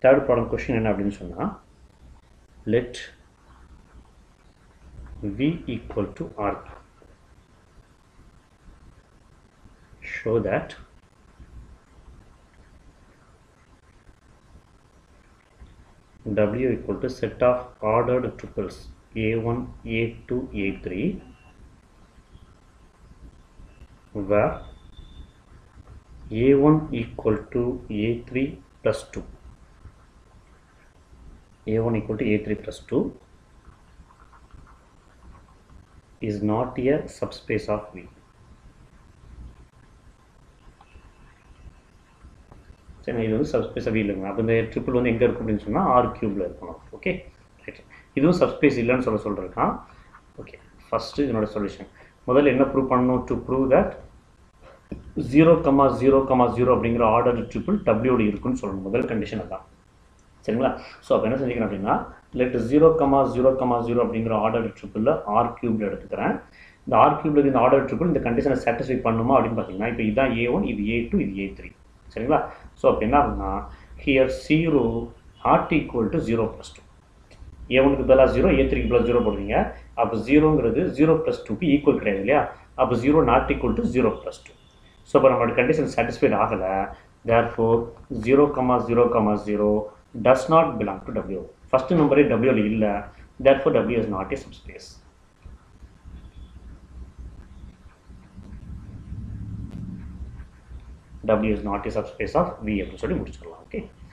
Third problem question என்ன அப்படின்னு சொன்னால் let v equal to r show that w equal to set of ordered triples a1 a2 a3 where a1 equal to a3 plus 2 a1 equal to a3 plus 2 is not a subspace of V. சரி இது வந்து subspace of இல்லைங்க அப்போ இந்த triple வந்து எங்கே இருக்கும் அப்படின்னு சொன்னால் ஆர் கியூபில் இருக்கணும் ஓகே ரைட் இதுவும் சப்ஸ்பேஸ் இல்லைன்னு சொல்ல சொல்லிருக்கான் ஓகே ஃபஸ்ட்டு இதனோட சொல்யூஷன் முதல்ல என்ன ப்ரூவ் பண்ணணும் to prove that zero comma zero comma zero அப்படிங்கிற ஆர்டர் ட்ரிபிள் டபிள்யூட இருக்குன்னு சொல்லணும் முதல் கண்டிஷன் அதான் சரிங்களா ஸோ அப்போ என்ன செஞ்சுக்கணும் அப்படின்னா let zero comma zero comma zero அப்படிங்கிற ஆர்டர் ட்ரிப்பிளில் ஆர் கியூபில் எடுத்துக்கிறேன் இந்த ஆர் கியூபில் இந்த ஆர்டர் ட்ரிபிள் இந்த கண்டிஷனை சாட்டிஸ்ஃபை பண்ணுமா அப்படின்னு பார்த்தீங்கன்னா இப்போ இதான் ஏ ஒன் இது ஏ டூ இது ஏ த்ரீ சரிங்களா ஸோ அப்போ என்ன ஆகுதுன்னா here zero not equal to zero plus two A ஒனுக்கு பதிலாக ஜீரோ ஏ த்ரீக்கு ப்ளஸ் ஜீரோ போடுவீங்க அப்போ ஜீரோங்கிறது ஜீரோ ப்ளஸ் டூக்கு ஈக்குவல் கிடையாது இல்லையா அப்போ zero not equal to zero plus two so இப்போ நம்மளோட கண்டிஷன் சாட்டிஸ்ஃபைட் ஆகலை therefore zero comma zero comma zero does not belong to W. First number is W illa, therefore W is not a subspace. W is not a subspace of V அப்படின்னு சொல்லி முடிச்சிடலாம் okay